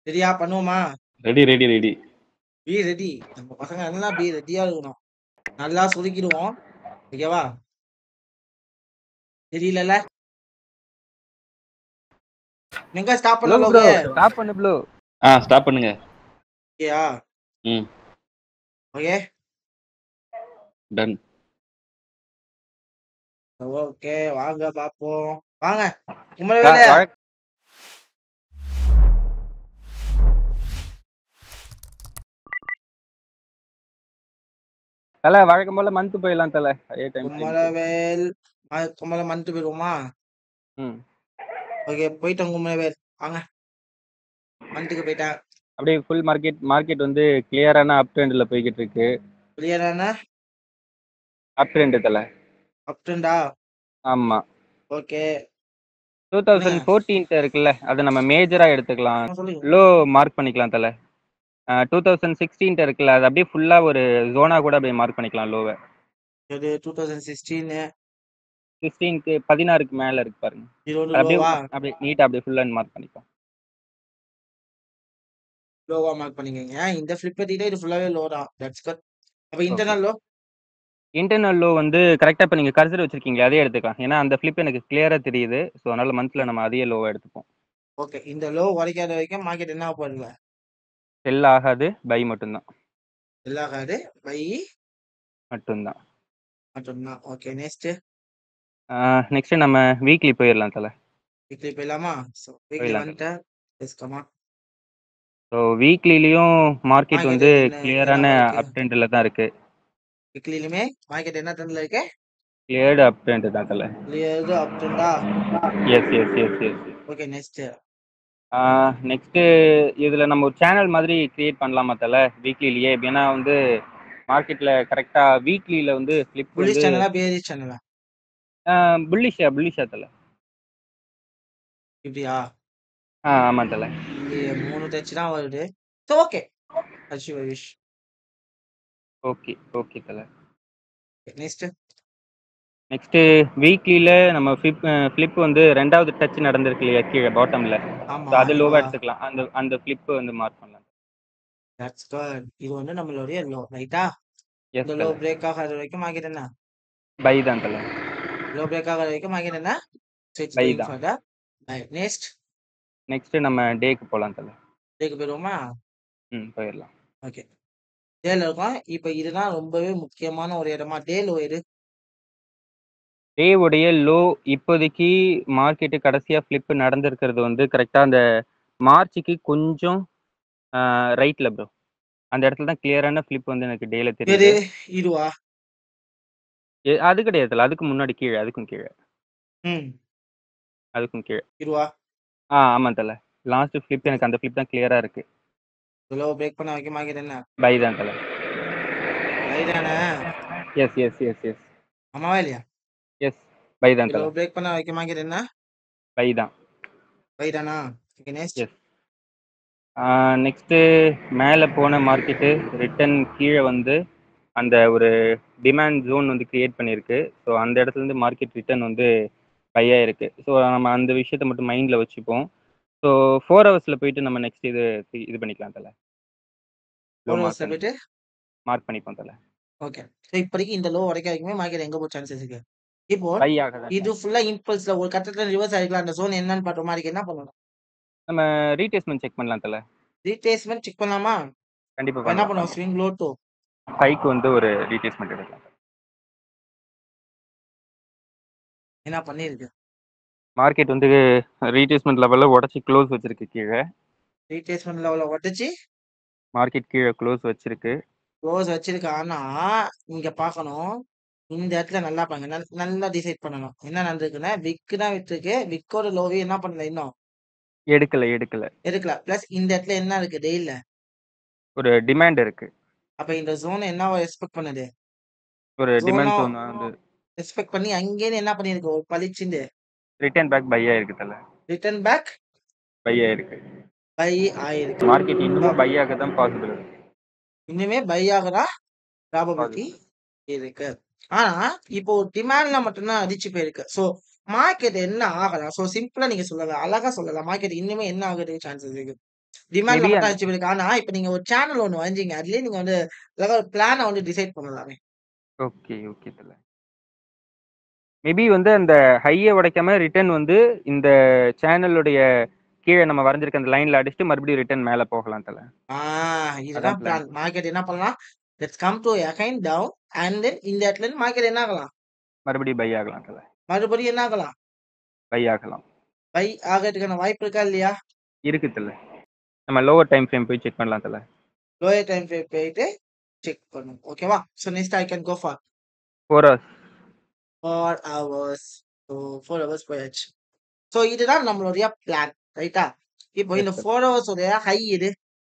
ரெடியா பண்ணுவோமா ready ready ready be ready நம்ம பசங்க எல்லாம் பி ரெடியா இருக்கணும் நல்லா சுருக்கிடுவோம் ஓகேவா தெரியலல எங்க ஸ்டாப் ப்ளூ பண்ணல ப்ரோ ஓகே ஸ்டாப் பண்ணு ப்ளூ ஆ ஸ்டாப் பண்ணுங்க ஓகேயா ம் ஓகே டன் ஓகே வாங்க பாப்போம் வாங்க குமரவேலு தல வழக்கம் போல மந்த் போயிடலாம் தல அதே டைம் குமரவேல் ம- குமர மந்த் போயிடுவோமா ம் ஓகே போயிட்டோம் குமரவேல் வாங்க மந்த்துக்கு போயிட்டேன் அப்படியே ஃபுல் மார்க்கெட் மார்க்கெட் வந்து கிளியரான அப் ட்ரெண்ட்ல போய்கிட்டு இருக்கு கிளியரான அப் ட்ரெண்ட் தல அப்டண்டா ஆமா ஓகே டூ தௌசண்ட் ஃபோர்டீன்த் இருக்குல்ல அதை நம்ம மேஜரா எடுத்துக்கலாம் சொல்லுங்க லோ மார்க் பண்ணிக்கலாம் தல டூ தௌசண்ட் சிக்ஸ்டீன் இருக்குல்ல அது அப்படியே ஃபுல்லா ஒரு ஜோனா கூட அப்படியே மார்க் பண்ணிக்கலாம் லோவை இது டூ தௌசண்ட் சிக்ஸ்டீன் சிக்ஸ்டீனுக்கு பதினாறுக்கு மேல இருக்கு பாருங்க இருபது அது அப்படியே லோவா அப்படியே நீட்டா அப்படியே ஃபுல்லா மார்க் பண்ணிக்கலாம் லோவா மார்க் பண்ணிக்கங்க இந்த ஃபிளிப்கார்ட்டில இது ஃபுல்லாவே லோ தான் தட்ஸ் குட் அப்ப இன்டர்னல் லோ இன்டர்னல் லோ வந்து கரெக்டாக இப்போ நீங்கள் கர்சர் வச்சிருக்கீங்களே அதே எடுத்துக்கலாம் ஏன்னா அந்த ஃபிளிப் எனக்கு கிளியராக தெரியுது ஸோ அதனால மந்த்ல நம்ம அதே லோவாக எடுத்துப்போம் ஓகே இந்த லோ உடைக்காத வரைக்கும் மார்க்கெட் என்ன போடுங்க செல் ஆகாது பை மட்டும்தான் எல்லாகாது பை மட்டும்தான் மட்டும்தான் ஓகே நெக்ஸ்ட் நெக்ஸ்ட் நம்ம வீக்லி போயிடலாம் தல வீக்லி போயிடலாமா ஸோ வீக்லி போயிடலாம். வந்துட்டேன் எஸ் கமா ஸோ வீக்லிலையும் மார்க்கெட் Market வந்து என்ன- கிளியரான என்னவா இருக்கு? அப் ட்ரெண்டில் தான் இருக்கு வீக்லிலுமே மார்க்கெட் என்ன ட்ரெண்ட்ல இருக்கு கிளியர்டு அப் ட்ரெண்ட் தான் தல கிளியர் அப் ட்ரெண்டா yes yes yes yes okay next next இதில் நம்ம ஒரு சேனல் மாதிரி கிரியேட் பண்ணலாமா தல வீக்லிலேயே ஏன்னா வந்து மார்க்கெட்டில் கரெக்டாக வீக்லியில் வந்து ஃப்ளிப் புலிஷ் வந்து சேனலா பேரிஷ் சேனலா புல்லிஷா புல்லிஷா தல இப்படியா ஆ ஆமாம் தல இது மூணு டச் தான் வருது ஸோ ஓகே அச்சு விஷ் ஓகே ஓகே தல நெக்ஸ்ட் நெக்ஸ்ட்டு வீக்லியில் நம்ம ஃப்ளிப் ஃப்ளிப் வந்து ரெண்டாவது டச் நடந்திருக்கு இல்லையா கீழே பாட்டமில் ஆமா ஸோ அது லோவாக இதுவா? எடுத்துக்கலாம் அந்த அந்த ஃப்ளிப் வந்து மார்க் பண்ணலாம் That's good. இது வந்து நம்மளுடைய லோ ரைட்டா எஸ் இந்த லோ பிரேக் ஆகாத வரைக்கும் மார்க்கெட் என்ன பை தான் தல லோ பிரேக் ஆகாத வரைக்கும் மார்க்கெட் என்ன Buy தான். நெக்ஸ்ட் நெக்ஸ்ட்டு நம்ம டேக்கு போகலாம் தல டேக்கு போயிடுவோமா ம் போயிடலாம் ஓகே டேல இருக்கும் இப்போ இதுதான் ரொம்பவே முக்கியமான ஒரு இடமா டே லோ எது டேவுடைய லோ இப்போதைக்கு மார்க்கெட்டு கடைசியாக ஃப்ளிப் நடந்திருக்கிறது வந்து கரெக்டாக அந்த மார்ச்சுக்கு கொஞ்சம் ரைட்டில் ப்ரோ அந்த இடத்துல தான் கிளியரான ஃப்ளிப் வந்து எனக்கு டேல எது தெரியுது இதுவா எ- அது கிடையாது தல அதுக்கு முன்னாடி கீழே அதுக்கும் கீழே ம் அதுக்கும் கீழே இதுவா ஆ ஆமாம் தல லாஸ்ட் ஃப்ளிப் எனக்கு அந்த ஃப்ளிப் தான் கிளியராக இருக்கு லோ பிரேக் பண்ண வைக்க மார்க்கெட் என்ன பை தான் தல ரைட்டானே எஸ் எஸ் எஸ் எஸ் ஆமாவா இல்லையா எஸ் பை தான் லோ தல பிரேக் பண்ண வைக்க மார்க்கெட் என்ன பை தான் ரைட்டானா ஓகே நெக்ஸ்ட் எஸ் நெக்ஸ்ட்டு மேலே போன மார்க்கெட்டு ரிட்டன் கீழே வந்து அந்த ஒரு டிமாண்ட் ஜோன் வந்து கிரியேட் பண்ணியிருக்கு ஸோ அந்த இடத்துலேருந்து மார்க்கெட் ரிட்டர்ன் வந்து பையாக இருக்கு ஸோ நம்ம அந்த விஷயத்தை மட்டும் மைண்டில் வச்சுப்போம் ஸோ ஃபோர் ஹவர்ஸில் போயிட்டு நம்ம நெக்ஸ்ட் இது இது பண்ணிக்கலாம் தல லோ ஒரு மார்க் வருஷம் போயிட்டு மார்க் பண்ணிப்போம் தல ஓகே ஸோ இப்போதைக்கு இந்த லோ வரைக்கும் வரைக்குமே மார்க்கெட் எங்க போக சான்சஸ் இருக்கு இப்போ பை ஆக இது ஃபுல்லா இம்பல்ஸ்ல ஒரு கட்டத்துல ரிவர்ஸ் ஆகிக்கலாம் அந்த ஜோன் என்னன்னு பார்த்த மாதிரி என்ன பண்ணணும் நம்ம ரீடேஸ்மெண்ட் செக் பண்ணலாம் தல ரீட்ரேஸ்மெண்ட் செக் பண்ணலாமா கண்டிப்பாக அப்ப என்ன பண்ணலாம் பண்ணுவோம் ஸ்விங் லோ டு ஃபைக்கு வந்து ஒரு ரீடேஸ்மெண்ட் எடுக்கலாம் என்ன பண்ணிருக்கு மார்க்கெட் வந்து ரீடேஸ்மெண்ட் லெவலில் உடச்சி க்ளோஸ் வச்சிருக்கு கீழே ரீட்ரேஸ்மெண்ட் லெவல உடச்சி மார்க்கெட் கீழே க்ளோஸ் வச்சிருக்கு க்ளோஸ் வச்சிருக்கு ஆனா இங்க பார்க்கணும் இந்த இடத்துல நல்லா பாருங்க நல்- நல்லா டிசைட் பண்ணணும் என்ன நடந்திருக்குன்னா விக்கு தான் விட்டுருக்கு விக்கோட லோவே என்ன பண்ணல இன்னும் எடுக்கல எடுக்கல எடுக்கல பிளஸ் இந்த இடத்துல என்ன இருக்கு டெய்ல ஒரு டிமாண்ட் இருக்கு அப்ப இந்த ஜோன் என்ன எக்ஸ்பெக்ட் பண்ணுது ஒரு Zone டிமாண்ட் ஆ- ஜோன் வந்து எக்ஸ்பெக்ட் பண்ணி அங்கேயே என்ன பண்ணிருக்கு ஒரு பளிச்சுண்டு ரிட்டர்ன் பேக் பை ஆயிருக்கு தல ரிட்டர்ன் பேக் பை ஆயிருக்கு பை ஆயிருக்கு மார்க்கெட் இன்னும் பை ஆக தான் பாசிபிள் இருக்கு இன்னுமே பை ஆகுறா ப்ராபபிலிட்டி இருக்கு ஆனா இப்போ டிமாண்ட்ல மட்டும்தான் அடிச்சு போயிருக்கு சோ மார்க்கெட் என்ன ஆகலாம் சோ சிம்பிளா நீங்க சொல்லலாம் அழகா சொல்லலாம் மார்க்கெட் இன்னுமே என்ன ஆகுறதுக்கு சான்சஸ் இருக்கு டிமாண்ட்ல மேபி மட்டும் அச்சீவ் இருக்கு ஆனா இப்ப நீங்க ஒரு சேனல் ஒண்ணு வந்தீங்க அதுலயே நீங்க வந்து அழகா ஒரு பிளான வந்து டிசைட் பண்ணலாமே ஓகே ஓகே தல மேபி வந்து அந்த ஹையை உடைக்காம ரிட்டர்ன் வந்து இந்த சேனலுடைய கீழே நம்ம வரைஞ்சிருக்க அந்த லைன்ல அடிச்சுட்டு மறுபடியும் ரிட்டர்ன் மேல போகலாம் தல ஆஹ் இதுதான் அதான் பிளான் பிளான் மார்க்கெட் என்ன பண்ணலாம் let's come to again down and then இந்த இடத்துல இருந்து மார்க்கெட் என்ன ஆகலாம் மறுபடியும் பை ஆகலாம் தல மறுபடியும் என்ன ஆகலாம் பை ஆகலாம் பை ஆகிறதுக்கான வாய்ப்பு இருக்கா இல்லையா இருக்கு தல நம்ம லோவர் டைம் ஃப்ரேம் போய் செக் பண்ணலாம் தல லோயர் டைம் ஃப்ரேம் போயிட்டு செக் பண்ணும் ஓகேவா so next I can go for four hours four hours so four hours போயாச்சு ஸோ இதுதான் நம்மளுடைய பிளான் ரைட்டா இப்போ இந்த எஸ் சார் ஃபோர் ஹவர்ஸ் உடைய ஹை இது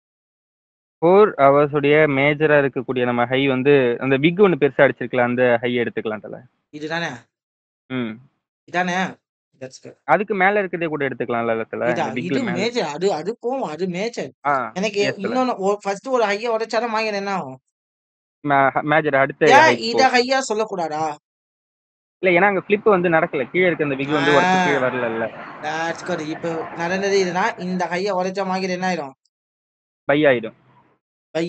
ஃபோர் ஹவர்ஸ் உடைய மேஜரா இருக்கக்கூடிய நம்ம ஹை வந்து அந்த பிக் ஒன்று பெருசா அடிச்சிருக்கலாம் அந்த ஹை எடுத்துக்கலாம் தல இதுதானே ம் இதானே தட்ஸ் குட் அதுக்கு மேல இருக்கிறதே கூட எடுத்துக்கலாம்ல தல இதா இந்த இது பிக்ல மேல மேஜர் அது அது போகும் அது மேஜர் ஆ எனக்கு எஸ் தல இன்னொன்னு ஃபர்ஸ்ட் ஒரு ஹையை உடைச்சாதான் மார்க்கெட் என்ன ஆகும் மேஜர் அடுத்த ஏன் ஹைக்கு இத போகும் ஹையா சொல்லக்கூடாதா இல்ல ஏன்னா அங்க ஃபிளிப் வந்து நடக்கல கீழே இருக்க அந்த பிக் வந்து உடச்சு கீழே வரல தட்ஸ் குட் இப்போ நடந்தது இதுனா இந்த ஹையை உடைச்சா மார்க்கெட் என்ன ஆயிடும் பை ஆயிடும் பை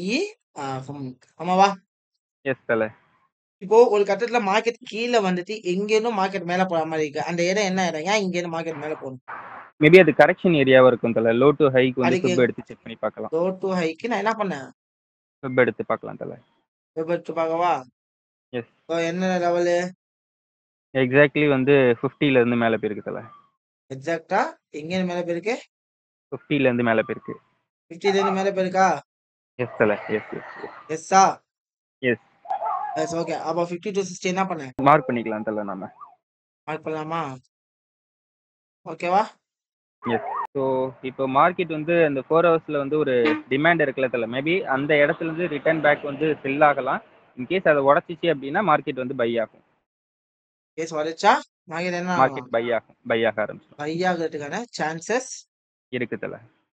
ஆமாவா எஸ் தல இப்போ ஒரு கட்டத்துல மார்க்கெட் கீழே வந்துட்டு எங்க இருந்தும் மார்க்கெட் மேல போற மாதிரி இருக்கு அந்த இடம் என்ன இடம் ஏன் இங்க இருந்து மார்க்கெட் மேல போகணும் மேபி அது கரெக்ஷன் ஏரியாவா இருக்கும் தல லோ டு ஹைக்கு வந்து அதுக்கு ஃபிப் எடுத்து செக் பண்ணி பார்க்கலாம் லோ டு ஹைக்கு நான் என்ன பண்ணேன் ஃபிப் எடுத்து பார்க்கலாம் தல விபத்து பார்க்கவா எஸ் So, என்ன லெவலு எக்ஸாக்ட்லி வந்து 50 ல இருந்து மேல போயிருக்கு தல எக்ஸாக்டா எங்க இருந்து மேல போயிருக்கு 50 ல இருந்து மேல போயிருக்கு பிப்டில இருந்து மேல போயிருக்கா எஸ் தல எஸ் எஸ் எஸ்ஸா எஸ் எஸ் ஓகே அப்போ ஃபிஃப்டி டு சிக்ஸ்டி என்ன பண்ணேன் மார்க் பண்ணிக்கலாம் தல நம்ம மார்க் பண்ணலாமா ஓகேவா எஸ் ஸோ இப்போ மார்க்கெட் வந்து அந்த ஃபோர் ஹவர்ஸில் வந்து ஒரு டிமாண்ட் இருக்குல்ல தல மேபி அந்த இடத்துல இருந்து ரிட்டர்ன் பேக் வந்து செல் ஆகலாம் இன்கேஸ் அதை உடச்சிச்சு அப்படின்னா மார்க்கெட் வந்து பை ஆகும் கேஸ் உடைச்சா மார்க்கெட் என்ன ஆகலாம் மார்க்கெட் பை ஆகும் பை ஆக ஆரம்பிச்சிடும் பை ஆகிறதுக்கான சான்சஸ் இருக்கு தல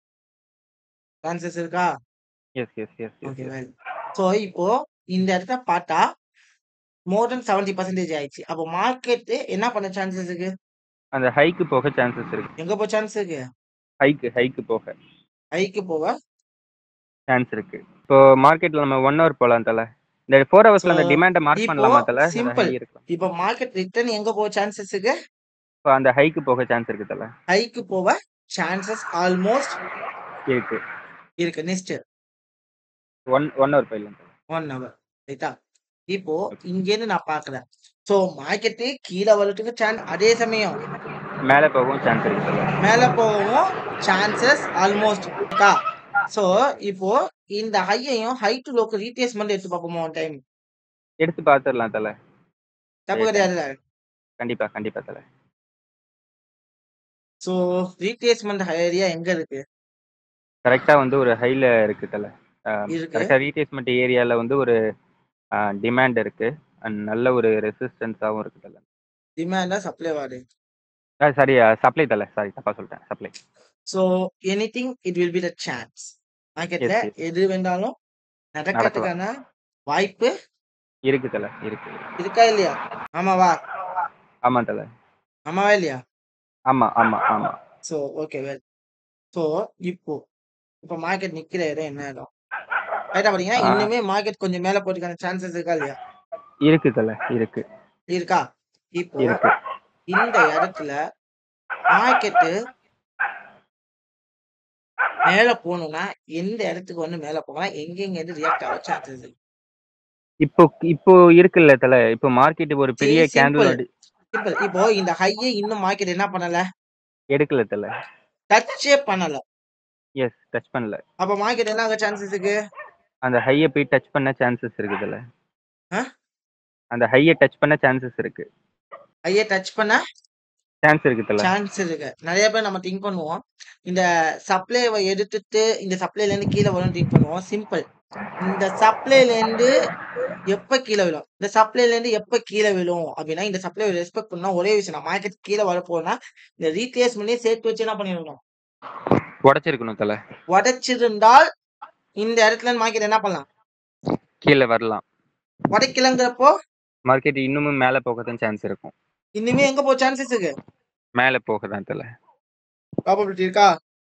சான்சஸ் இருக்கா yes yes yes yes okay yes well so இப்போ இந்த இடத்த பார்த்தா மோர் தென் செவன்டி பர்சன்டேஜ் ஆயிடுச்சு அப்போ மார்க்கெட் என்ன பண்ண சான்சஸ் இருக்கு அந்த ஹைக்கு போக சான்சஸ் இருக்கு எங்க போய் சான்ஸ் இருக்கு ஹைக்கு ஹைக்கு போக ஹைக்கு போக சான்ஸ் இருக்கு இப்போ மார்க்கெட்ல நம்ம ஒன் ஹவர் போலாம் தல இந்த ஃபோர் ஹவர்ஸ்ல அந்த So, டிமாண்டை மார்க் இப்போ பண்ணலாமா தல அந்த simple. ஹை இருக்கலாம் இப்போ மார்க்கெட் ரிட்டர்ன் எங்க போக சான்சஸ் இருக்கு இப்போ அந்த ஹைக்கு போக சான்ஸ் இருக்கு தல ஹைக்கு போக சான்சஸ் ஆல்மோஸ்ட் இருக்கு இருக்கு நெக்ஸ்ட் ஒன் ஒன் ஹவர் போயிடலாம் தல ஒன் ஹவர் ரைட்டா இப்போ Okay. இங்கேருந்து நான் பாக்குறேன் ஸோ மார்க்கெட்டு கீழே வரதுக்கு சான்ஸ் அதே சமயம் மேலே போகவும் சான்ஸ் இருக்கு தல மேல போகவும் சான்சஸ் ஆல்மோஸ்ட் இருக்கா ஸோ இப்போ இந்த ஹையையும் ஹை டு லோக்கு ரீட்ரேஸ்மெண்ட் எடுத்து பார்ப்போமா ஒன் டைம் எடுத்து பார்த்துடலாம் தல தப்பு சரி, கிடையாதுல்ல கண்டிப்பா கண்டிப்பா தல ஸோ ரீட்ரேஸ்மெண்ட் ஏரியா எங்க இருக்கு கரெக்டா வந்து ஒரு ஹைல இருக்கு தல இருக்கு கரெக்டா ரீட்ரேஸ்மெண்ட் ஏரியால வந்து ஒரு டிமாண்ட் இருக்கு அண்ட் நல்ல ஒரு ரெசிஸ்டன்ஸாகவும் இருக்கு தல டிமாண்டா சப்ளை வாடு சாரி சப்ளை தல சாரி தப்பா சொல்லிட்டேன் supply so anything it will be the chance மார்க்கெட்ல Yes, yes. எது வேண்டாலும் நடக்கிறதுக்கான வாய்ப்பு இருக்கு தல இருக்கு இருக்கா இல்லையா ஆமாவா ஆமா தல ஆமாவா இல்லையா ஆமா ஆமா ஆமா ஸோ ஓகே வெல் ஸோ இப்போ இப்போ மார்க்கெட் நிக்கிற இடம் என்ன இடம் ரைட்டா பாத்தீங்கன்னா ஆ. இன்னுமே மார்க்கெட் கொஞ்சம் மேல போறதுக்கான சான்சஸ் இருக்கா இல்லையா இருக்கு தல இருக்கு இருக்கா இப்போ இருக்கு இந்த இடத்துல மார்க்கெட்டு மேல போகணும்னா எந்த இடத்துக்கு வந்து மேல போகலாம் எங்கெங்க இருந்து ரியாக்ட் ஆக சான்சஸ் இருக்கு இப்போ இப்போ இருக்குல்ல தல இப்போ மார்க்கெட் ஒரு பெரிய சரி, simple. கேண்டில் சிம்பிள் இப்போ இந்த ஹையை இன்னும் மார்க்கெட் என்ன பண்ணல எடுக்கல தல டச்சே பண்ணல எஸ் டச் பண்ணல அப்ப மார்க்கெட் என்ன ஆக சான்சஸ் இருக்கு அந்த ஹையை போய் டச் பண்ண சான்சஸ் இருக்கு தல ஆ? அந்த ஹையை டச் பண்ண சான்சஸ் இருக்கு ஹையை டச் பண்ண சான்ஸ் இருக்கு தல சான்ஸ் இருக்கு நிறைய பேர் நம்ம திங்க் பண்ணுவோம் இந்த சப்ளைவை எடுத்துட்டு இந்த சப்ளைல இருந்து கீழே வரும் திங்க் பண்ணுவோம் சிம்பிள் இந்த சப்ளைல இருந்து எப்ப கீழே விழும் இந்த சப்ளைல இருந்து எப்ப கீழே விழும் அப்படின்னா இந்த சப்ளை ரெஸ்பெக்ட் பண்ணா ஒரே விஷயம் நான் மார்க்கெட் கீழே வரப்போனா இந்த ரீப்ளேஸ்மெண்டே சேர்த்து வச்சு என்ன பண்ணிடணும் உடைச்சிருக்கணும் தல உடைச்சிருந்தால் இந்த இடத்துல இருந்து மார்க்கெட் என்ன பண்ணலாம் கீழே வரலாம் உடைக்கலங்கிறப்போ மார்க்கெட் இன்னமும் மேலே போக தான் சான்ஸ் இருக்கும் இனிமே எங்க போ சான்சஸ் இருக்கு மேலே போக தான் தல ப்ராபபிலிட்டி இருக்கா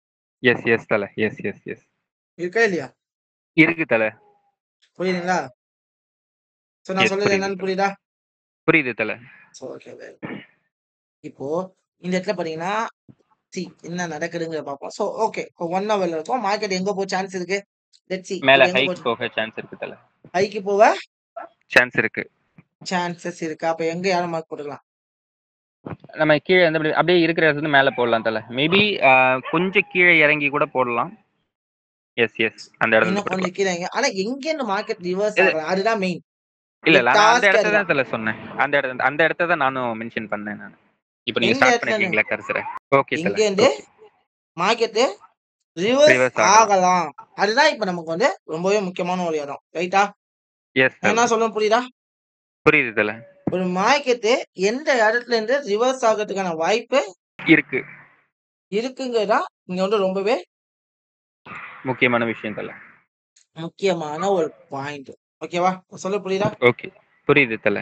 எஸ் எஸ் தல எஸ் எஸ் எஸ் இருக்கா இல்லையா இருக்கு தல புரியுதுங்களா சோ நான் Yes, சொல்றது புரியுது. என்னன்னு புரியுதா புரியுது தல சோ ஓகே இப்போ இந்த இடத்துல பாத்தீங்கன்னா சி என்ன நடக்குதுங்கிற பார்ப்போம் சோ ஓகே இப்போ ஒன் ஹவர்ல இருக்கும் மார்க்கெட் எங்க போக சான்ஸ் இருக்கு லெட் சி மேல எங்க ஹைக் போக சான்ஸ் இருக்கு தல ஹைக்கு போக சான்ஸ் இருக்கு சான்சஸ் இருக்கு அப்ப எங்க யாரும் மார்க் போட்டுக்கலாம் நம்ம கீழே வந்து அப்படி- அப்படியே இருக்கிற இடத்துல இருந்து மேல போடலாம் தல மேபி கொஞ்சம் கீழே இறங்கி கூட போடலாம் எஸ் எஸ் அந்த இடத்துல இன்னும் இருந்து போட்டுக்கலாம். கொஞ்சம் கீழே எங்க ஆனா எங்க இருந்து மார்க்கெட் ரிவர்ஸ் இது- ஆகலாம் அதுதான் மெயின் இல்ல இல்ல நான் அந்த task இடத்த அதுதான். தான் தல சொன்னேன் அந்த இடத்த அந்த இடத்த தான் நானும் மென்ஷன் பண்ணேன் நான் இப்போ நீங்க எந்த ஸ்டார்ட் இடத்துல பண்ணிருக்கீங்களா கர்சரை ஓகே இங்க தல இருந்து மார்க்கெட் ரிவர்ஸ் Reverse ஆகலாம். ஆகலாம் அதுதான் இப்ப நமக்கு வந்து ரொம்பவே முக்கியமான ஒரு இடம் ரைட்டா எஸ் என்ன சொல்ல புரியுதா புரியுது தல ஒரு மார்க்கெட் எந்த இடத்துல இருந்து ரிவர்ஸ் ஆகிறதுக்கான வாய்ப்பு இருக்கு இருக்குங்கிறதா இங்க வந்து ரொம்பவே முக்கியமான விஷயம் தல முக்கியமான ஒரு பாயிண்ட் ஓகேவா சொல்ல புரியுதா ஓகே புரியுது தல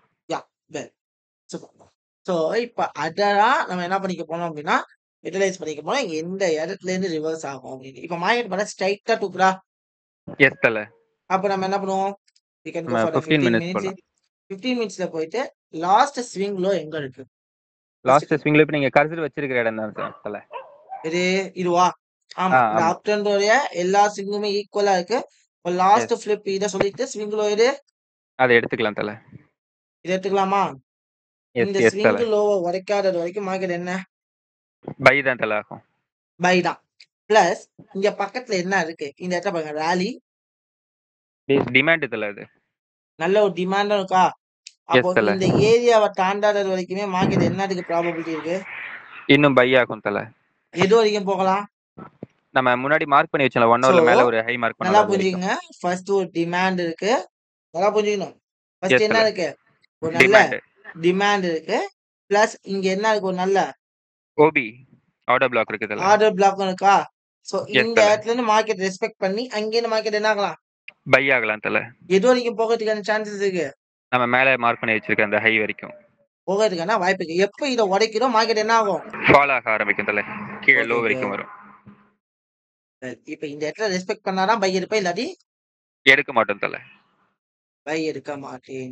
ஸோ இப்ப அதெல்லாம் நம்ம என்ன பண்ணிக்க போனோம் அப்படின்னா யூட்டிலைஸ் பண்ணிக்க போனோம் எந்த இடத்துல இருந்து ரிவர்ஸ் ஆகும் அப்படின்னு இப்ப மார்க்கெட் பார்த்தா ஸ்ட்ரைட்டா தூக்குறா எஸ் தல அப்ப நம்ம என்ன பண்ணுவோம் we can go நம்ம for the 15 15 minutes minutes போலாம். 15 மினிட்ஸ்ல போயிட்டு லாஸ்ட் ஸ்விங் லோ எங்க இருக்கு லாஸ்ட் ஸ்விங்ல இப்போ நீங்க கர்சர் வச்சிருக்கிற இடம் தான் சார் தல இது இதுவா ஆமா ஆ, இந்த ஆமா. அப் ட்ரெண்டோடைய எல்லா ஸ்விங்குமே ஈக்குவலா இருக்கு இப்போ லாஸ்ட் ஃபிளிப் இத சொல்லிட்டு ஸ்விங் லோ இது அதை எடுத்துக்கலாம் தல இதை எடுத்துக்கலாமா எஸ் இந்த எஸ் ஸ்விங் தல லோவை உடைக்காதது வரைக்கும் மார்க்கெட் என்ன பை தான் தல ஆகும் பை தான் பிளஸ் இங்க பக்கத்துல என்ன இருக்கு இந்த இடத்துல பாருங்க ராலி டிமாண்ட் தல அது நல்ல ஒரு டிமாண்டும் இருக்கா அப்போ தல. இந்த ஏரியாவை தாண்டாதது வரைக்குமே மார்க்கெட் என்னதுக்கு ப்ராபபிலிட்டி இருக்கு இன்னும் பை ஆகும் தல எது வரைக்கும் போகலாம் நம்ம முன்னாடி மார்க் பண்ணி வச்சோம்ல ஒன் ஹவர்ல So, மேல ஒரு ஹை மார்க் நல்லா பண்ணலாம் புரிஞ்சுக்கங்க ஃபர்ஸ்ட் ஒரு டிமாண்ட் இருக்கு நல்லா புரிஞ்சுக்கணும் ஃபர்ஸ்ட் Yes, என்ன sir. இருக்கு ஒரு நல்ல டிமாண்ட் டிமாண்ட் இருக்கு பிளஸ் இங்க என்ன இருக்கு ஒரு நல்ல ஓபி ஆர்டர் பிளாக் இருக்கு தல ஆர்டர் பிளாக் இருக்கா சோ Yes, இந்த sir. இடத்துல இருந்து மார்க்கெட் ரெஸ்பெக்ட் பண்ணி அங்கேருந்து மார்க்கெட் என்ன ஆகலாம் பை ஆகலாம் தல எது வரைக்கும் போகிறதுக்கான சான்சஸ் இருக்கு நம்ம மேல மார்க் பண்ணி வச்சிருக்க அந்த ஹை வரைக்கும் போகிறதுக்கான வாய்ப்பு இருக்கு எப்ப இதை உடைக்கிறோம் மார்க்கெட் என்ன ஆகும் ஃபால் ஆக ஆரம்பிக்கும் தல கீழே லோ Okay, வரைக்கும் okay. வரும் இப்ப இந்த இடத்துல ரெஸ்பெக்ட் பண்ணாதான் பை எடுப்பேன் இல்லாட்டி எடுக்க மாட்டோம் தல பை எடுக்க மாட்டேன்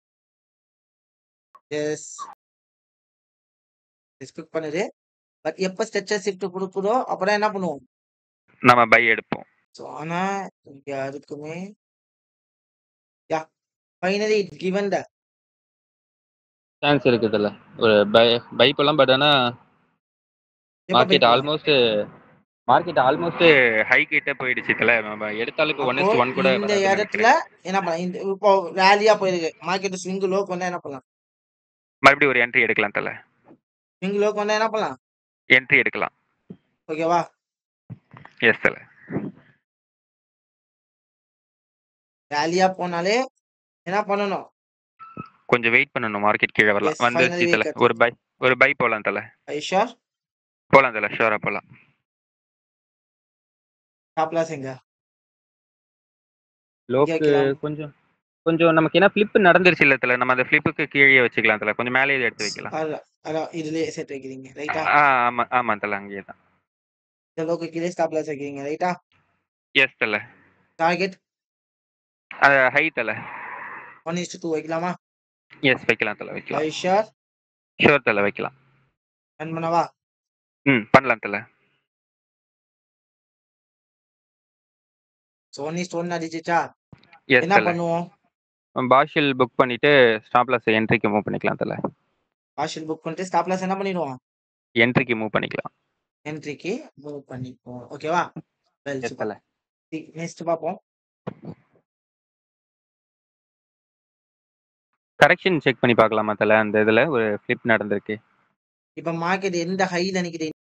எஸ் ரெஸ்பெக்ட் பண்ணுது பட் எப்ப ஸ்ட்ரெச்சர் ஷிஃப்ட் கொடுக்குதோ அப்புறம் என்ன பண்ணுவோம் நம்ம பை எடுப்போம் ஸோ ஆனா இங்க அதுக்குமே yeah finally it given the chance இருக்கு தல ஒரு பை பை பண்ணலாம் பட் ஆனா market almost market almost high கிட்ட போயிடுச்சு தல நம்ம எடுத்தாலும் இப்போ ஒன் அப்போ ஒன் கூட இந்த வராதுன்னு இடத்துல நினைக்கிறேன். என்ன பண்ணலாம் இந்த இப்போ ரேலியா போயிருக்கு மார்க்கெட் ஸ்விங் லோக்கு வந்தா என்ன பண்ணலாம் மறுபடியும் ஒரு என்ட்ரி எடுக்கலாம் தல ஸ்விங் லோக்கு வந்தா என்ன பண்ணலாம் என்ட்ரி எடுக்கலாம் ஓகேவா எஸ் தல ரேலியா போனாலே என்ன பண்ணணும் கொஞ்சம் வெயிட் பண்ணணும் மார்க்கெட் கீழே வரலாம் Yes, வந்துருச்சு finally தல we got ஒரு பை ஒரு பை போலாம் தல ஐஷார் போலாம் தல ஷோரா போலாம் டாப்லாஸ் எங்க லோக்கு வைக்கலாம். கொஞ்சம் கொஞ்சம் நமக்கு என்ன ஃபிளிப் நடந்துருச்சு இல்ல தல நம்ம அந்த ஃபிளிப்புக்கு கீழே வச்சுக்கலாம் தல கொஞ்சம் மேலே இதை எடுத்து வைக்கலாம் அதான் அதான் இதுலயே சேர்த்து வைக்கிறீங்க ரைட்டா ஆ ஆமா ஆமா தல அங்கேயே தான் இந்த லோக்கு கீழே ஸ்டாப்லாஸ் வைக்கிறீங்க ரைட்டா எஸ் தல டார்கெட் அது ஹை தல ஒன் இஸ்டு டூ வைக்கலாமா எஸ் வைக்கலாம் தல வைக்கலாம் ஐஷார் ஷோர் தல வைக்கலாம் ரன் பண்ணவா ம் பண்ணலாம் தல ஸோ ஒன் இஸ்டு ஒன் அடிச்சிச்சா எஸ் என்ன தல பண்ணுவோம் பாஷில் புக் பண்ணிட்டு ஸ்டாப் லாஸ் என்ட்ரிக்கு மூவ் பண்ணிக்கலாம் தல பார்ஷியல் புக் பண்ணிட்டு ஸ்டாப்லாஸ் என்ன பண்ணிடுவோம் என்ட்ரிக்கு மூவ் பண்ணிக்கலாம் என்ட்ரிக்கு மூவ் பண்ணிப்போம் ஓகேவா வெல் எஸ் தல நெக்ஸ்ட் பார்ப்போம் கரெக்ஷன் செக் பண்ணி பார்க்கலாமா தல அந்த இதுல ஒரு ஃபிளிப் நடந்திருக்கு இப்போ மார்க்கெட் எந்த ஹைல நிக்குது